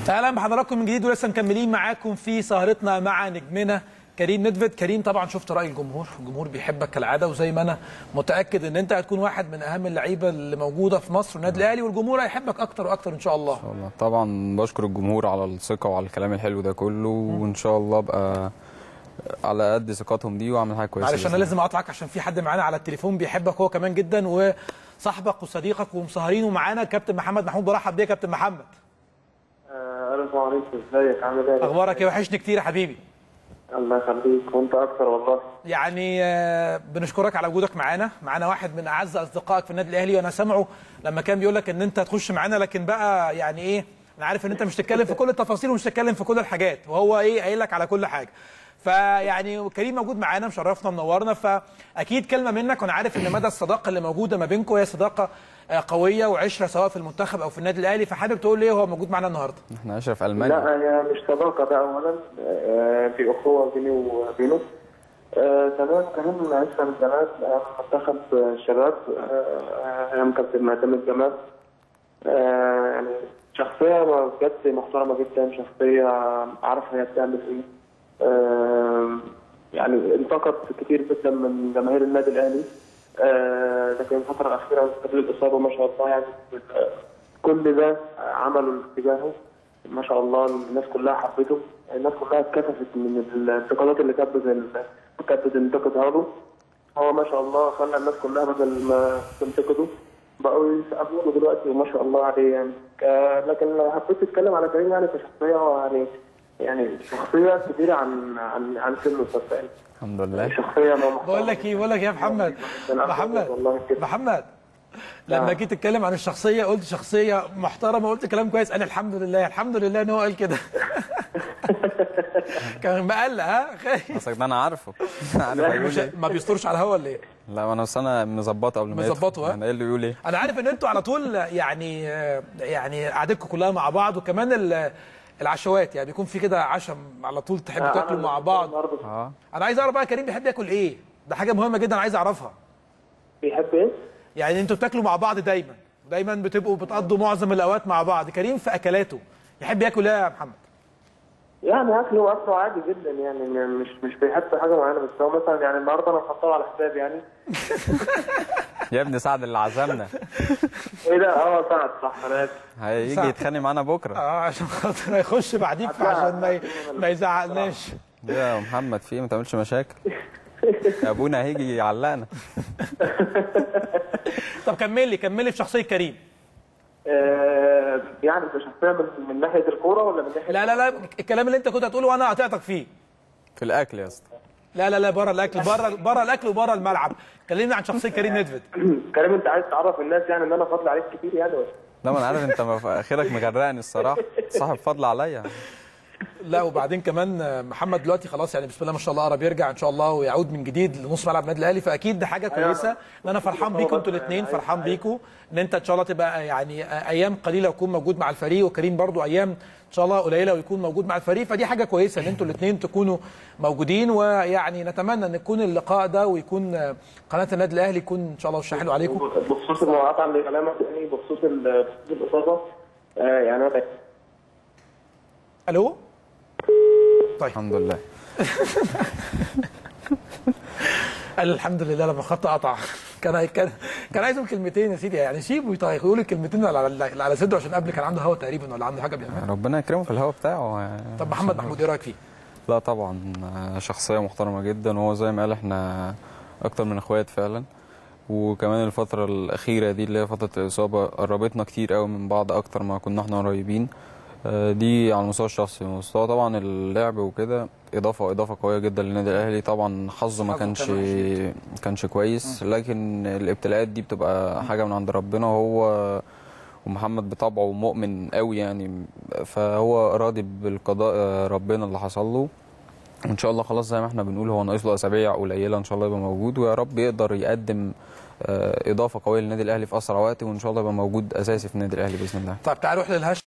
اهلا بحضراتكم من جديد ولسه مكملين معاكم في سهرتنا مع نجمنا كريم ندفد كريم طبعا شفت راي الجمهور الجمهور بيحبك كالعاده وزي ما انا متاكد ان انت هتكون واحد من اهم اللعيبه اللي موجوده في مصر والنادي الاهلي والجمهور هيحبك اكتر واكتر ان شاء الله والله طبعا بشكر الجمهور على الثقه وعلى الكلام الحلو ده كله وان شاء الله ابقى على قد ثقتهم دي واعمل حاجه كويسه معلش انا بإذن لازم اقطعك عشان في حد معانا على التليفون بيحبك هو كمان جدا وصاحبك وصديقك ومسهرين ومعانا كابتن محمد محمود برحب بيك يا كابتن محمد آه، السلام عليكم ازيك عامل ايه؟ اخبارك ايه وحشني كتير يا حبيبي الله يخليك وانت اكتر والله يعني آه، بنشكرك على وجودك معانا معانا واحد من اعز اصدقائك في النادي الاهلي وانا سامعه لما كان بيقول لك ان انت هتخش معانا لكن بقى يعني ايه انا عارف ان انت مش تتكلم في كل التفاصيل ومش تتكلم في كل الحاجات وهو ايه قايل لك على كل حاجه فيعني كريم موجود معانا مشرفنا منورنا فاكيد كلمه منك وانا عارف ان مدى الصداقه اللي موجوده ما بينكم هي صداقه آه، قويه وعشره سواء في المنتخب او في النادي الاهلي فحابب تقول ليه هو موجود معانا النهارده احنا عايشه في المانيا لا هي مش صداقه ده اولا آه، في اخوه بيني وبينه آه، ثانيا كمان لسه من زمان آه، منتخب الشباب آه، ايام كابتن معتمد جمال آه، يعني شخصية بجد محترمة جدا شخصية عارفة هي بتعمل ايه آه، يعني انتقد كتير جدا من جماهير النادي الاهلي آه، لكن الفترة الأخيرة قبل الإصابة ما شاء الله يعني آه، كل ده عملوا اتجاهه ما شاء الله الناس كلها حبته الناس كلها اتكسفت من الانتقادات اللي كانت بت- كانت بتنتقدها له هو ما شاء الله خلى الناس كلها بدل ما تنتقده بقوا يسقفوا له دلوقتي وما شاء الله عليه يعني ك- لكن لو حبيت تتكلم على كريم يعني كشخصيه هو يعني يعني شخصيه كبيره عن عن عن سنه صدقني الحمد لله شخصيه محترمة. بقول لك ايه بقول لك إيه يا محمد أنا أخوك محمد والله كده. محمد لما نعم. جيت تتكلم عن الشخصيه قلت شخصيه محترمه قلت كلام كويس انا الحمد لله الحمد لله ان هو قال كده كان مقلق ها خايف اصل ده انا عارفه عارف هيقول مش ايه ما بيسترش على الهوا ولا ايه لا ما انا بس انا مظبطه قبل ما يدخل. مظبطه، ها؟ انا ايه اللي بيقول ايه انا عارف ان انتوا على طول يعني يعني قعدتكم كلها مع بعض وكمان ال- العشوات يعني بيكون في كده عشاء على طول تحبوا تاكلوا مع بعض النهارده اه انا عايز اعرف بقى كريم بيحب ياكل ايه ده حاجه مهمه جدا عايز اعرفها بيحب ايه؟ يعني انتوا بتاكلوا مع بعض دايما دايما بتبقوا بتقضوا معظم الاوقات مع بعض كريم في اكلاته يحب ياكل ايه يا محمد يعني اكله اكله عادي جدا يعني م- مش مش بيحب حاجه معينه بس هو مثلا يعني النهارده انا محطه على حسابي يعني يا ابني سعد اللي عزمنا ايه ده اه سعد صح انا اسف هيجي سعد. يتخانق معانا بكره اه عشان خاطر هيخش بعديك عشان ما ي- ما يزعقناش يا محمد في ايه ما تعملش مشاكل ابونا هيجي يعلقنا طب كمل لي كمل لي في شخصيه كريم آه يعني كشخصيه من, من ناحيه الكوره ولا من ناحيه لا لا لا الكلام اللي انت كنت هتقوله وانا قطعتك فيه في الاكل يا اسطى لا لا لا بره الاكل بره بره الاكل وبره الملعب كلمني عن شخصيه كريم ندفد كريم انت عايز تعرف الناس يعني ان انا فاضل عليك كتير يعني ولا لا ما انا عارف انت ما- في اخرك مغرقني الصراحه صاحب فضل عليا لا وبعدين كمان آه، محمد دلوقتي خلاص يعني بسم الله ما شاء الله قرب يرجع ان شاء الله ويعود من جديد لنص ملعب النادي الاهلي فاكيد ده حاجه كويسه ان انا فرحان بيكم انتوا الاثنين فرحان بيكم ان انت ان شاء الله تبقى يعني آه، ايام قليله ويكون موجود مع الفريق وكريم برضو ايام ان شاء الله قليله ويكون موجود مع الفريق فدي حاجه كويسه ان انتوا الاثنين تكونوا موجودين ويعني نتمنى ان يكون اللقاء ده ويكون آه، قناه النادي الاهلي يكون ان شاء الله وش حلو عليكم بخصوص المقاطعه اللي كلامك يعني بخصوص ال- بخصوص الاصابه آه يعني انا الو الحمد لله قال الحمد لله لما خط قطع كان كان كان عايز يقول كلمتين يا سيدي يعني سيبه يط- يقول الكلمتين اللي على اللي على صدره عشان قبل كان عنده هوا تقريبا ولا عنده حاجه بيعملها ربنا يكرمه في الهوا بتاعه طب محمد محمود ايه رايك فيه؟ لا طبعا آه، شخصية محترمة جدا وهو زي ما قال احنا أكتر من اخوات فعلا وكمان الفترة الأخيرة دي اللي هي فترة الإصابة قربتنا كتير قوي من بعض أكتر ما كنا احنا قريبين آه، دي على المستوى الشخصي المستوى طبعا اللعب وكده إضافة إضافة قوية جدا للنادي الأهلي طبعا حظه ما حظه كانش كان كانش كويس لكن الابتلاءات دي بتبقى حاجة من عند ربنا وهو ومحمد بطبعه مؤمن قوي يعني فهو راضي بالقضاء آه، ربنا اللي حصل له ان شاء الله خلاص زي ما احنا بنقول هو ناقص له اسابيع قليله ان شاء الله يبقى موجود ويا رب يقدر يقدم آه، اضافه قويه للنادي الاهلي في اسرع وقت وان شاء الله يبقى موجود اساسي في النادي الاهلي باذن الله طب تعالوا نروح للهاش